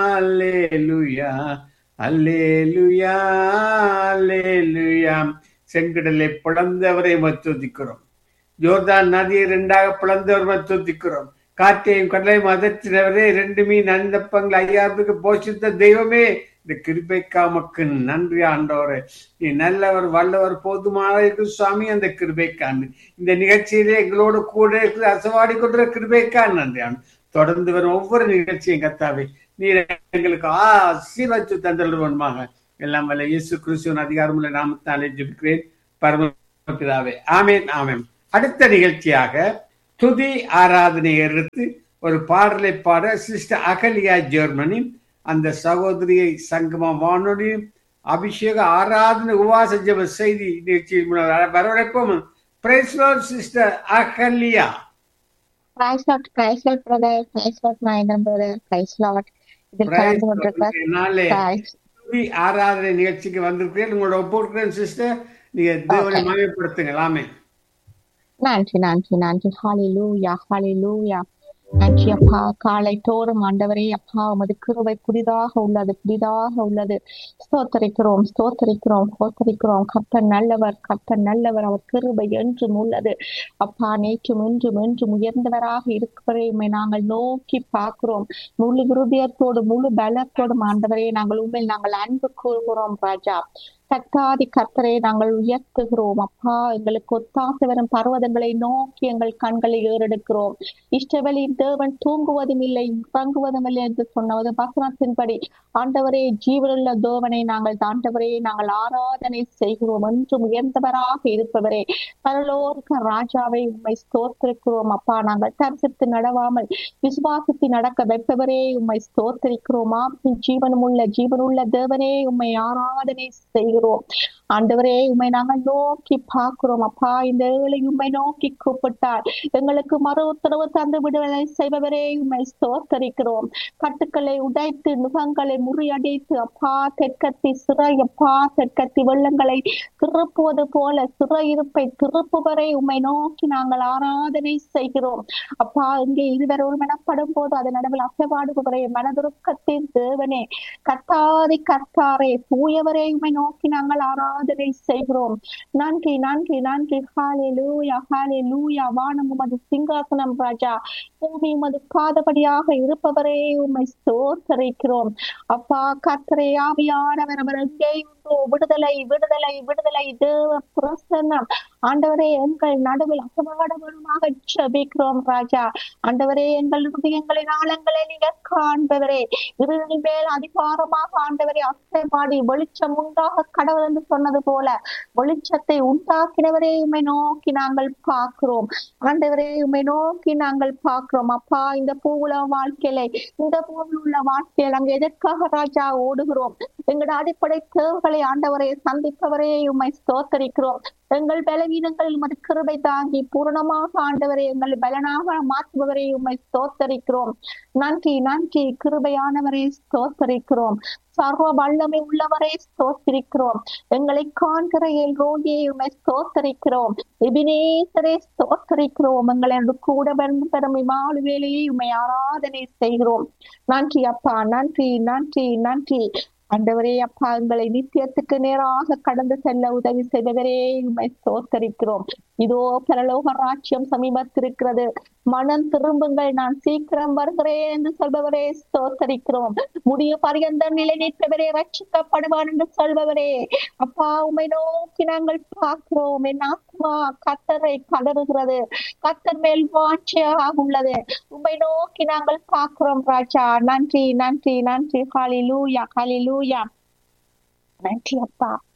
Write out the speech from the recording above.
அல்லேலுயா அல்லேலுயா அல்லேலுயா செங்கடலை பிளந்தவரை மத்துதிக்கிறோம் ஜோர்தான் நதியை இரண்டாக பிளந்தவர் மத்துதிக்கிறோம் காற்றையும் கடலையும் அதற்றினவரே ரெண்டு மீன் அந்தப்பங்கள் ஐயாயிரத்துக்கு போஷித்த தெய்வமே இந்த கிருபைக்காமக்கு நன்றி ஆண்டவரே நீ நல்லவர் வல்லவர் போதுமான இருக்கு சுவாமி அந்த கிருபைக்கான் இந்த நிகழ்ச்சியிலே எங்களோடு கூட இருக்கிற அசவாடி கொண்ட கிருபைக்கான் நன்றி ஆண்டு தொடர்ந்து வரும் ஒவ்வொரு நிகழ்ச்சியும் கத்தாவே நீர் எங்களுக்கு ஆசீர்வச்சு தந்தருவன்மாக எல்லாம் வல்ல இயேசு கிறிஸ்துவின் அதிகாரமுள்ள நாமத்தாலே ஜெபிக்கிறேன் பரமபிதாவே ஆமேன் ஆமேன் அடுத்த நிகழ்ச்சியாக துதி ஆராதனை எடுத்து ஒரு பாடலை பாட சிஸ்டர் அகலியா ஜெர்மனி அந்த சகோதரியை சங்கம வானொலி அபிஷேக ஆராதனை உவாச ஜப செய்தி நிகழ்ச்சியில் வரவழைப்போம் praise sister Ahalya praise lord praise lord brother praise lord Mahendran brother praise lord இதில் கலந்து கொண்டிருக்கிறார் நாளே Christ. துதி ஆராதனை நிகழ்ச்சிக்கு வந்திருக்கிறேன் உங்களோட ஒப்புக்கிறேன் சிஸ்டர் நீங்க தேவனை மயப்படுத்துங்க ஆமே நன்றி நன்றி நன்றி ஹalleluya ஹalleluya நன்றி அப்பா காலை தோறும் ஆண்டவரே அப்பா உமது கிருபை புதிதாக உள்ளது புதிதாக உள்ளது ஸ்தோத்தரிக்கிறோம் ஸ்தோத்தரிக்கிறோம் ஸ்தோத்தரிக்கிறோம் கர்த்தர் நல்லவர் கர்த்தர் நல்லவர் அவர் கிருபை என்றும் உள்ளது அப்பா நேற்றும் இன்றும் என்றும் உயர்ந்தவராக இருக்கிறவரை உம்மை நாங்கள் நோக்கி பார்க்கிறோம் முழு இருதயத்தோடு முழு பலத்தோடும் ஆண்டவரே நாங்கள் உண்மையில் நாங்கள் அன்பு கூறுகிறோம் ராஜா கத்தாதி கர்த்தரை நாங்கள் உயர்த்துகிறோம் அப்பா எங்களுக்கு ஒத்தாசை வரும் பர்வதங்களை நோக்கி எங்கள் கண்களை ஏறெடுக்கிறோம் இஷ்டவெளியின் தேவன் தூங்குவதும் இல்லை உறங்குவதும் இல்லை என்று சொன்னது வசனத்தின்படி ஆண்டவரே ஜீவனுள்ள தேவனை நாங்கள் ஆண்டவரே நாங்கள் ஆராதனை செய்கிறோம் என்றும் உயர்ந்தவராக இருப்பவரே பரலோக ராஜாவை உம்மை ஸ்தோத்திரிக்கிறோம் அப்பா நாங்கள் தரிசித்து நடவாமல் விசுவாசித்து நடக்க வைப்பவரே உம்மை ஸ்தோத்திரிக்கிறோமா ஜீவனுமுள்ள ஜீவனுள்ள தேவனே உம்மை ஆராதனை செய்கிறோம் ஆண்டவரே உம்மை நாங்கள் நோக்கி பார்க்கிறோம் அப்பா இந்த ஏழை உம்மை நோக்கி கூப்பிட்டார் எங்களுக்கு மறு உத்தரவு தந்து விடுதலை செய்பவரே உம்மை ஸ்தோத்தரிக்கிறோம் கட்டுக்களை உடைத்து நுகங்களை முறியடித்து அப்பா தெற்கத்தி சிறை அப்பா தெற்கத்தி வெள்ளங்களை திருப்புவது போல சிறையிருப்பை திருப்புவரை உம்மை நோக்கி நாங்கள் ஆராதனை செய்கிறோம் அப்பா இங்கே இதுவரை ஒரு மனப்படும் போது அதன் நடுவில் அசைபாடுபவரே மனதுருக்கத்தின் தேவனே கத்தாதி கத்தாரே தூயவரே உம்மை நோக்கி நாங்கள் ஆராதனை செய்கிறோம் நன்றி நன்றி நன்றி ஹாலே லூயா ஹாலே லூயா வானம் உமது சிங்காசனம் ராஜா பூமி உமது பாதபடியாக இருப்பவரே உம்மை ஸ்தோத்தரிக்கிறோம் அப்பா கத்தரை ஆவியானவர் அவர் எங்கே உண்டோ விடுதலை விடுதலை விடுதலை தேவ பிரசன்னம் ஆண்டவரே எங்கள் நடுவில் அசமாடமாக ஜெபிக்கிறோம் ராஜா ஆண்டவரே எங்கள் இருதயங்களின் ஆழங்களை நீங்க காண்பவரே இருளின் மேல் அதிகாரமாக ஆண்டவரே அசைமாடி வெளிச்சம் உண்டாக கடவுள் என்று சொன்னது போல வெளிச்சத்தை உண்டாக்கினவரே உண்மை நோக்கி நாங்கள் பார்க்கிறோம் ஆண்டவரே உண்மை நோக்கி நாங்கள் பார்க்கிறோம் அப்பா இந்த பூவுல வாழ்க்கையில இந்த பூவில் உள்ள வாழ்க்கையில் அங்க எதற்காக ராஜா ஓடுகிறோம் எங்களோட அடிப்படை தேவைகளை ஆண்டவரை சந்திப்பவரே உண்மை ஸ்தோத்தரிக்கிறோம் எங்கள் பலவீனங்கள் உமது கிருபை தாங்கி பூரணமாக ஆண்டவரை எங்கள் பலனாக மாற்றுபவரை உண்மை ஸ்தோத்தரிக்கிறோம் நன்றி நன்றி கிருபையானவரை ஸ்தோத்தரிக்கிறோம் சர்வ வல்லமை உள்ளவரை ஸ்தோத்திரிக்கிறோம் எங்களை காண்கிற எல் ரோகியை உண்மை ஸ்தோத்தரிக்கிறோம் எபினேசரை ஸ்தோத்தரிக்கிறோம் எங்களை கூட பெரும் இமாலு வேலையை உண்மை ஆராதனை செய்கிறோம் நன்றி அப்பா நன்றி நன்றி நன்றி ஆண்டவரே அப்பா எங்களை நித்தியத்துக்கு நேராக கடந்து செல்ல உதவி செய்தவரே உண்மை ஸ்தோத்தரிக்கிறோம் இதோ பரலோக ராட்சியம் சமீபத்திருக்கிறது மனம் திரும்புங்கள் நான் சீக்கிரம் வருகிறேன் என்று சொல்பவரே ஸ்தோத்தரிக்கிறோம் முடிய பரியந்த நிலை நிற்பவரே ரட்சிக்கப்படுவான் என்று சொல்பவரே அப்பா உண்மை நோக்கி நாங்கள் பார்க்கிறோம் என் ஆத்மா கத்தரை கதறுகிறது கத்தர் மேல் வாட்சியாக உள்ளது உண்மை நோக்கி நாங்கள் பார்க்கிறோம் ராஜா நன்றி நன்றி நன்றி ஹாலிலூயா ஹாலிலூயா நன்றி அப்பா